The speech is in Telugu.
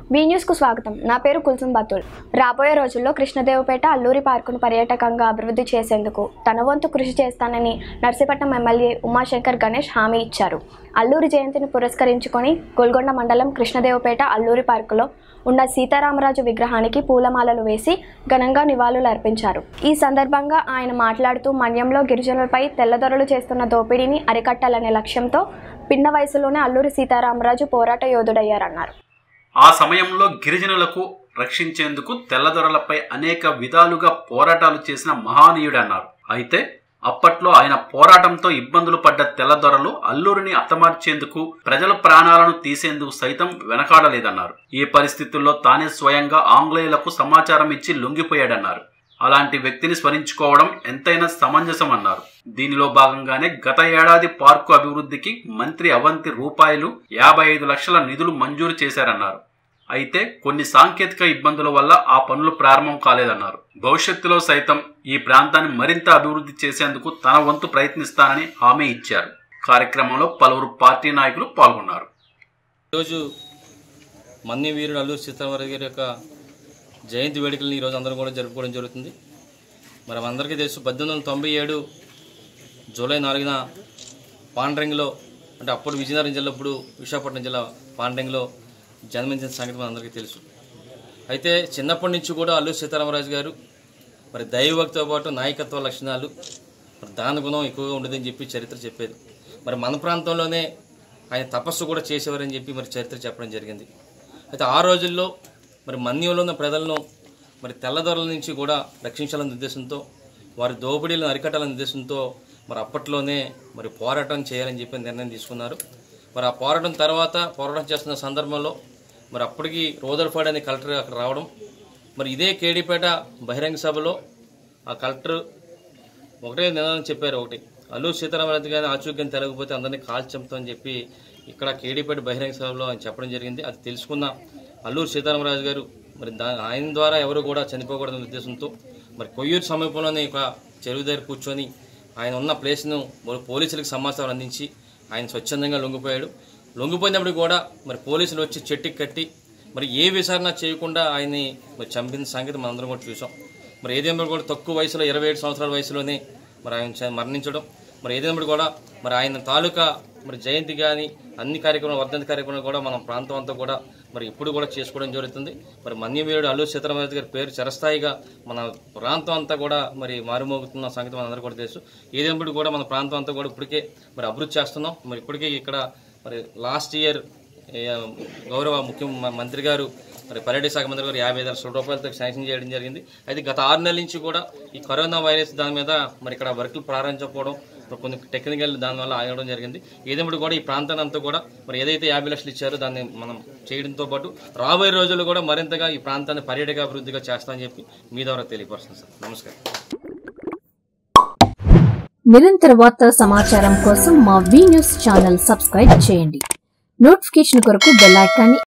బీ న్యూస్కు స్వాగతం నా పేరు కుల్సుం బతుల్ రాబోయే రోజుల్లో కృష్ణదేవపేట అల్లూరి పార్కును పర్యాటకంగా అభివృద్ధి చేసేందుకు తన వంతు కృషి చేస్తానని నర్సీపట్నం ఎమ్మెల్యే ఉమాశంకర్ గణేష్ హామీ ఇచ్చారు అల్లూరి జయంతిని పురస్కరించుకొని గోల్గొండ మండలం కృష్ణదేవపేట అల్లూరి పార్కులో ఉన్న సీతారామరాజు విగ్రహానికి పూలమాలలు వేసి ఘనంగా నివాళులు అర్పించారు ఈ సందర్భంగా ఆయన మాట్లాడుతూ మన్యంలో గిరిజనులపై తెల్లదొరలు చేస్తున్న దోపిడీని అరికట్టాలనే లక్ష్యంతో పిన్న వయసులోనే అల్లూరి సీతారామరాజు పోరాట యోధుడయ్యారన్నారు ఆ సమయంలో గిరిజనులకు రక్షించేందుకు తెల్లదొరలపై అనేక విధాలుగా పోరాటాలు చేసిన మహానీయుడన్నారు అయితే అప్పట్లో ఆయన పోరాటంతో ఇబ్బందులు పడ్డ తెల్లదొరలు అల్లూరిని హతమార్చేందుకు ప్రజల ప్రాణాలను తీసేందుకు సైతం వెనకాడలేదన్నారు ఈ పరిస్థితుల్లో తానే స్వయంగా ఆంగ్లేయులకు సమాచారం ఇచ్చి లొంగిపోయాడన్నారు అలాంటి వ్యక్తిని స్మరించుకోవడం ఎంతైనా సమంజసం అన్నారు దీనిలో భాగంగానే గత ఏడాది పార్కు అభివృద్ధికి మంత్రి అవంతి రూపాయలు యాభై ఐదు లక్షల నిధులు మంజూరు చేశారన్నారు అయితే కొన్ని సాంకేతిక ఇబ్బందుల వల్ల ఆ పనులు ప్రారంభం కాలేదన్నారు భవిష్యత్తులో సైతం ఈ ప్రాంతాన్ని మరింత అభివృద్ధి చేసేందుకు తన వంతు ప్రయత్నిస్తానని హామీ ఇచ్చారు కార్యక్రమంలో పలువురు పార్టీ నాయకులు పాల్గొన్నారు ఈరోజు మన్ని వీరుడు అల్లూరి సీతారామరాజు గారి యొక్క జయంతి వేడుకలను ఈరోజు అందరం కూడా జరుపుకోవడం జరుగుతుంది మరి మనందరికీ తెలుసు పద్దెనిమిది వందల తొంభై ఏడు జూలై నాలుగున పాండ్రంగిలో అంటే అప్పుడు విజయనగరం జిల్లా ఇప్పుడు విశాఖపట్నం జిల్లా పాండ్రంగిలో జన్మించిన సంగతి మనందరికీ తెలుసు అయితే చిన్నప్పటి నుంచి కూడా అల్లూరి సీతారామరాజు గారు మరి దైవభక్తితో పాటు నాయకత్వ లక్షణాలు మరి దాన గుణం ఎక్కువగా ఉండదని చెప్పి చరిత్ర చెప్పేది మరి మన ప్రాంతంలోనే ఆయన తపస్సు కూడా చేసేవారని చెప్పి మరి చరిత్ర చెప్పడం జరిగింది అయితే ఆ రోజుల్లో మరి మన్యంలో ఉన్న ప్రజలను మరి తెల్లదొరల నుంచి కూడా రక్షించాలనే ఉద్దేశంతో వారి దోపిడీలను అరికట్టాలనే ఉద్దేశంతో మరి అప్పట్లోనే మరి పోరాటం చేయాలని చెప్పి నిర్ణయం తీసుకున్నారు మరి ఆ పోరాటం తర్వాత పోరాటం చేస్తున్న సందర్భంలో మరి అప్పటికి రోదర్పాడు అనే కలెక్టర్ అక్కడ రావడం మరి ఇదే కేడీపేట బహిరంగ సభలో ఆ కలెక్టర్ ఒకటే నినాదం చెప్పారు ఒకటి అల్లూరు సీతారామరాజు గారిని ఆచూక్యం తెలగకపోతే అందరినీ కాల్చంతో చెప్పి ఇక్కడ కేడీపేట బహిరంగ సభలో ఆయన చెప్పడం జరిగింది అది తెలుసుకున్న అల్లూరు సీతారామరాజు గారు మరి దా ఆయన ద్వారా ఎవరు కూడా చనిపోకూడదనే ఉద్దేశంతో మరి కొయ్యూరు సమీపంలోనే ఒక చెరువు దగ్గర కూర్చొని ఆయన ఉన్న ప్లేస్ను పోలీసులకు సమాచారం అందించి ఆయన స్వచ్ఛందంగా లొంగిపోయాడు లొంగిపోయినప్పుడు కూడా మరి పోలీసులు వచ్చి చెట్టుకి కట్టి మరి ఏ విచారణ చేయకుండా ఆయన్ని మరి చంపిన సంగతి మనందరం కూడా చూసాం మరి ఏదేమో కూడా తక్కువ వయసులో ఇరవై ఏడు సంవత్సరాల వయసులోనే మరి ఆయన చ- మరణించడం మరి ఏదేమో కూడా మరి ఆయన తాలూకా మరి జయంతి కానీ అన్ని కార్యక్రమాలు వర్ధంతి కార్యక్రమాలు కూడా మన ప్రాంతం అంతా కూడా మరి ఇప్పుడు కూడా చేసుకోవడం జరుగుతుంది మరి మన్యవీరుడు అల్లూరు సీతారామరాజు గారి పేరు చిరస్థాయిగా మన ప్రాంతం అంతా కూడా మరి మారుమోగుతున్న సంగతి మనందరూ కూడా తెలుసు ఏదేమిటి కూడా మన ప్రాంతం అంతా కూడా ఇప్పటికే మరి అభివృద్ధి చేస్తున్నాం మరి ఇప్పటికే ఇక్కడ మరి లాస్ట్ ఇయర్ ఏ, గౌరవ ముఖ్య మ- మంత్రి గారు మరి పర్యాటక శాఖ మంత్రి గారు యాభై ఐదు లక్షల రూపాయలతో శాంక్షన్ చేయడం జరిగింది అయితే గత ఆరు నెలల నుంచి కూడా ఈ కరోనా వైరస్ దాని మీద మరి ఇక్కడ వర్కులు ప్రారంభించకపోవడం మరి కొన్ని టెక్నికల్ దానివల్ల ఆగడం జరిగింది ఏదేమిటి కూడా ఈ ప్రాంతాన్ని అంతా కూడా మరి ఏదైతే యాభై లక్షలు ఇచ్చారో దాన్ని మనం చేయడంతో పాటు రాబోయే రోజుల్లో కూడా మరింతగా ఈ ప్రాంతాన్ని పర్యాటక అభివృద్ధిగా చేస్తామని చెప్పి మీ ద్వారా తెలియపరుస్తుంది సార్ నమస్కారం నిరంతర వార్తా సమాచారం కోసం మా వి న్యూస్ ఛానల్ సబ్స్క్రైబ్ చేయండి నోటిఫికేషన్ కొరకు బెల్ ఐకాన్ని